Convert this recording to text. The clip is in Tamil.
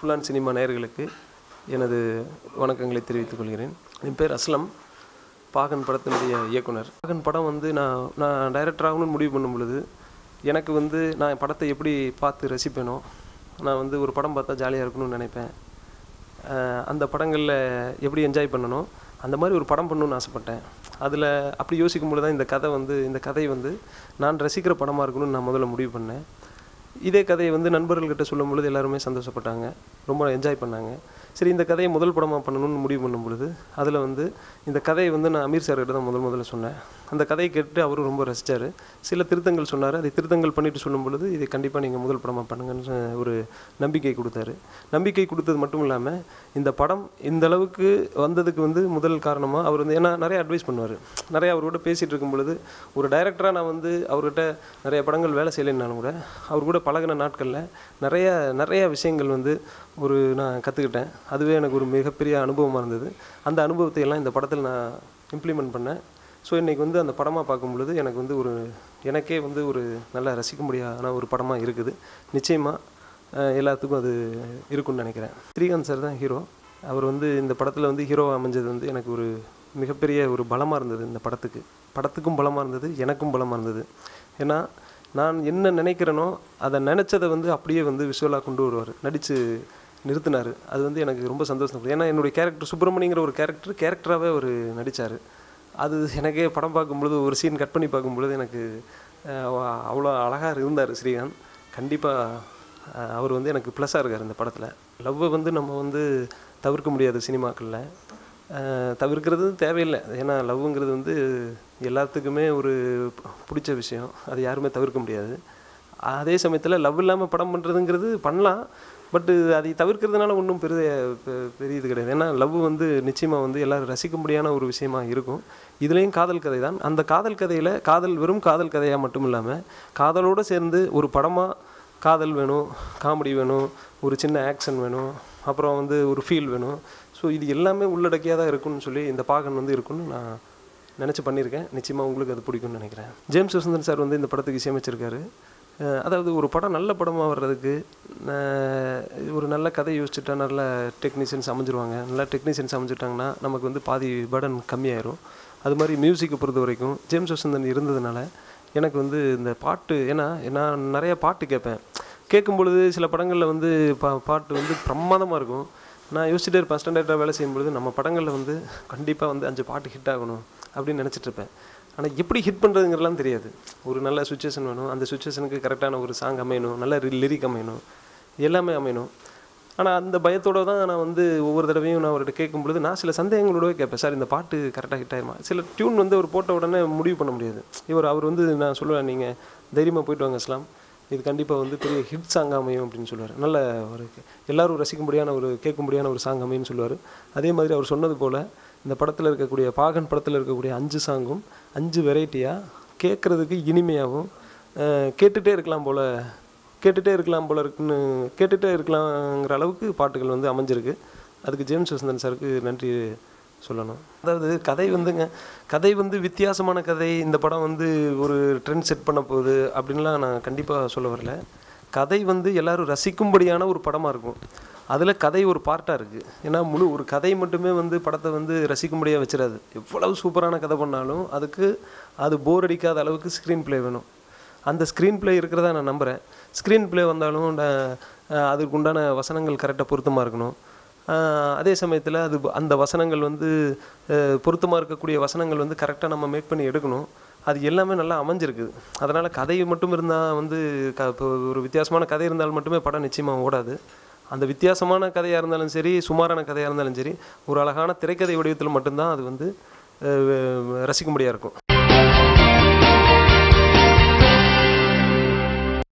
புலான் சினிமா நேயர்களுக்கு எனது வணக்கங்களை தெரிவித்துக் கொள்கிறேன் என் பேர் அஸ்லம் பாகன் படத்தினுடைய இயக்குனர் பாகன் படம் வந்து நான் நான் டைரக்டர் ஆகணும்னு முடிவு பண்ணும் பொழுது எனக்கு வந்து நான் படத்தை எப்படி பார்த்து ரசிப்பேனோ நான் வந்து ஒரு படம் பார்த்தா ஜாலியாக இருக்கணும்னு நினைப்பேன் அஹ் அந்த படங்களில் எப்படி என்ஜாய் பண்ணணும் அந்த மாதிரி ஒரு படம் பண்ணணும்னு ஆசைப்பட்டேன் அதில் அப்படி யோசிக்கும் பொழுது தான் இந்த கதை வந்து இந்த கதை வந்து நான் ரசிக்கிற படமாக இருக்கணும்னு நான் முதல்ல முடிவு பண்ணேன் இதே கதையை வந்து நண்பர்கள்கிட்ட சொல்லும் பொழுது எல்லாருமே சந்தோஷப்பட்டாங்க ரொம்ப என்ஜாய் பண்ணாங்க சரி இந்த கதையை முதல் படமாக பண்ணணும்னு முடிவு பண்ணும் பொழுது அதில் வந்து இந்த கதையை வந்து நான் அமீர் சார்கிட்ட தான் முதல் முதல்ல சொன்னேன் அந்த கதையை கேட்டு அவரும் ரொம்ப ரசித்தார் சில திருத்தங்கள் சொன்னார் அதை திருத்தங்கள் பண்ணிட்டு சொல்லும் பொழுது இதை கண்டிப்பாக நீங்கள் முதல் படமாக பண்ணுங்கன்னு ஒரு நம்பிக்கை கொடுத்தாரு நம்பிக்கை கொடுத்தது மட்டும் இல்லாமல் இந்த படம் இந்த அளவுக்கு வந்ததுக்கு வந்து முதல் காரணமாக அவர் வந்து ஏன்னா நிறைய அட்வைஸ் பண்ணுவார் நிறைய அவர்கிட்ட பேசிகிட்டு இருக்கும் பொழுது ஒரு டைரக்டராக நான் வந்து அவர்கிட்ட நிறைய படங்கள் வேலை செய்யலைன்னாலும் கூட அவர் கூட பழகின நாட்களில் நிறைய நிறைய விஷயங்கள் வந்து ஒரு நான் கற்றுக்கிட்டேன் அதுவே எனக்கு ஒரு மிகப்பெரிய அனுபவமாக இருந்தது அந்த அனுபவத்தை எல்லாம் இந்த படத்தில் நான் இம்ப்ளிமெண்ட் பண்ணேன் ஸோ இன்றைக்கி வந்து அந்த படமாக பார்க்கும் பொழுது எனக்கு வந்து ஒரு எனக்கே வந்து ஒரு நல்லா ரசிக்க முடியாத ஒரு படமாக இருக்குது நிச்சயமாக எல்லாத்துக்கும் அது இருக்கும்னு நினைக்கிறேன் ஸ்ரீகாந்த் சார் தான் ஹீரோ அவர் வந்து இந்த படத்தில் வந்து ஹீரோவாக அமைஞ்சது வந்து எனக்கு ஒரு மிகப்பெரிய ஒரு பலமாக இருந்தது இந்த படத்துக்கு படத்துக்கும் பலமாக இருந்தது எனக்கும் பலமாக இருந்தது ஏன்னா நான் என்ன நினைக்கிறேனோ அதை நினச்சதை வந்து அப்படியே வந்து விஷுவலாக கொண்டு வருவார் நடித்து நிறுத்தினார் அது வந்து எனக்கு ரொம்ப சந்தோஷம் ஏன்னா என்னுடைய கேரக்டர் சுப்பிரமணிங்கிற ஒரு கேரக்டர் கேரக்டராகவே அவர் நடித்தார் அது எனக்கே படம் பார்க்கும்பொழுது ஒரு சீன் கட் பண்ணி பார்க்கும்பொழுது எனக்கு அஹ், அவ்வளோ அழகாக இருந்தார் ஸ்ரீகாந்த் கண்டிப்பாக அவர் வந்து எனக்கு ப்ளஸ்ஸாக இருக்கார் இந்த படத்தில் லவ்வை வந்து நம்ம வந்து தவிர்க்க முடியாது சினிமாக்களில் அஹ், தவிர்க்கிறது தேவையில்லை ஏன்னா லவ்வுங்கிறது வந்து எல்லாத்துக்குமே ஒரு பிடிச்ச விஷயம் அது யாருமே தவிர்க்க முடியாது அதே சமயத்தில் லவ் இல்லாமல் படம் பண்ணுறதுங்கிறது பண்ணலாம் பட்டு அதை தவிர்க்கிறதுனால ஒன்றும் பெரிய பெ- பெரிய இது கிடையாது ஏன்னா லவ் வந்து நிச்சயமாக வந்து எல்லாரும் ரசிக்க முடியாத ஒரு விஷயமா இருக்கும் இதுலேயும் காதல் கதை தான் அந்த காதல் கதையில் காதல் வெறும் காதல் கதையாக மட்டும் இல்லாமல் காதலோடு சேர்ந்து ஒரு படமாக காதல் வேணும் காமெடி வேணும் ஒரு சின்ன ஆக்ஷன் வேணும் அப்புறம் வந்து ஒரு ஃபீல் வேணும் ஸோ இது எல்லாமே உள்ளடக்கியாக தான் இருக்கும்னு சொல்லி இந்த பாகன் வந்து இருக்கும்னு நான் நினச்சி பண்ணியிருக்கேன் நிச்சயமாக உங்களுக்கு அது பிடிக்கும்னு நினைக்கிறேன் ஜேம்ஸ் வசந்தன் சார் வந்து இந்த படத்துக்கு இசையமைச்சிருக்காரு அஹ் அதாவது ஒரு படம் நல்ல படமாக வர்றதுக்கு அஹ் ஒரு நல்ல கதை யோசிச்சுட்டா நல்ல டெக்னீஷியன்ஸ் அமைஞ்சிருவாங்க நல்ல டெக்னீஷியன்ஸ் அமைஞ்சிட்டாங்கன்னா நமக்கு வந்து பாதி பர்டன் கம்மியாயிரும் அது மாதிரி மியூசிக்கை பொறுத்த வரைக்கும் ஜேம்ஸ் வசந்தன் இருந்ததுனால எனக்கு வந்து இந்த பாட்டு ஏன்னா நான் நிறைய பாட்டு கேட்பேன் கேட்கும் பொழுது சில படங்களில் வந்து பா பாட்டு வந்து பிரமாதமாக இருக்கும் நான் யோசிச்சுட்டே இருப்பேன் ஸ்டாண்டர்டாக வேலை செய்யும்பொழுது நம்ம படங்களில் வந்து கண்டிப்பாக வந்து அஞ்சு பாட்டு ஹிட் ஆகணும் அப்படின்னு நினச்சிட்டு இருப்பேன் ஆனால் எப்படி ஹிட் பண்ணுறதுங்கிறலாம் தெரியாது ஒரு நல்ல சுச்சுவேஷன் வேணும் அந்த சுச்சுவேஷனுக்கு கரெக்டான ஒரு சாங் அமையணும் நல்ல லிரிக் அமையணும் எல்லாமே அமையணும் ஆனால் அந்த பயத்தோட தான் நான் வந்து ஒவ்வொரு தடவையும் நான் அவர்கிட்ட கேட்கும் பொழுது நான் சில சந்தேகங்களோடவே கேட்பேன் சார் இந்த பாட்டு கரெக்டாக ஹிட் ஆயிருமா சில டியூன் வந்து அவர் போட்ட உடனே முடிவு பண்ண முடியாது இவர் அவர் வந்து நான் சொல்லுவேன் நீங்கள் தைரியமாக போயிட்டு வாங்க இஸ்லாம் இது கண்டிப்பாக வந்து பெரிய ஹிட் சாங் அமையும் அப்படின்னு சொல்லுவார் நல்ல ஒரு எல்லாரும் ரசிக்கும்படியான ஒரு கேட்கும்படியான ஒரு சாங் அமையும்னு சொல்லுவார் அதே மாதிரி அவர் சொன்னது போல் இந்த படத்தில் இருக்கக்கூடிய பாகன் படத்தில் இருக்கக்கூடிய அஞ்சு சாங்கும் அஞ்சு வெரைட்டியாக கேட்குறதுக்கு இனிமையாகவும் அஹ், கேட்டுட்டே இருக்கலாம் போல் கேட்டுட்டே இருக்கலாம் போல இருக்குன்னு கேட்டுட்டே இருக்கலாங்கிற அளவுக்கு பாட்டுகள் வந்து அமைஞ்சிருக்கு அதுக்கு ஜேம்ஸ் வசந்தன் சாருக்கு நன்றி சொல்லணும் அதாவது கதை வந்துங்க கதை வந்து வித்தியாசமான கதை இந்த படம் வந்து ஒரு ட்ரெண்ட் செட் பண்ண போகுது அப்படின்லாம் நான் கண்டிப்பாக சொல்ல வரல கதை வந்து எல்லாரும் ரசிக்கும்படியான ஒரு படமாக இருக்கும் அதில் கதை ஒரு பார்ட்டாக இருக்குது ஏன்னா முழு ஒரு கதை மட்டுமே வந்து படத்தை வந்து ரசிக்கும்படியாக வச்சிடாது எவ்வளவு சூப்பரான கதை பண்ணாலும் அதுக்கு அது போர் அடிக்காத அளவுக்கு ஸ்க்ரீன் ப்ளே வேணும் அந்த ஸ்க்ரீன் ப்ளே இருக்கிறதா நான் நம்புகிறேன் ஸ்க்ரீன் ப்ளே வந்தாலும் நான், அஹ், அதுக்கு உண்டான வசனங்கள் கரெக்டாக பொருத்தமாக இருக்கணும் அஹ், அதே சமயத்தில் அது ப- அந்த வசனங்கள் வந்து பொருத்தமாக இருக்கக்கூடிய வசனங்கள் வந்து கரெக்டாக நம்ம மேக் பண்ணி எடுக்கணும் அது எல்லாமே நல்லா அமைஞ்சிருக்குது அதனால் கதை மட்டும் இருந்தால் வந்து க இப்போ ஒரு வித்தியாசமான கதை இருந்தால் மட்டுமே படம் நிச்சயமாக ஓடாது அந்த வித்தியாசமான கதையாக இருந்தாலும் சரி சுமாரான கதையாக இருந்தாலும் சரி ஒரு அழகான திரைக்கதை வடிவத்தில் மட்டும்தான் அது வந்து அஹ், ரசிக்கும்படியாக இருக்கும்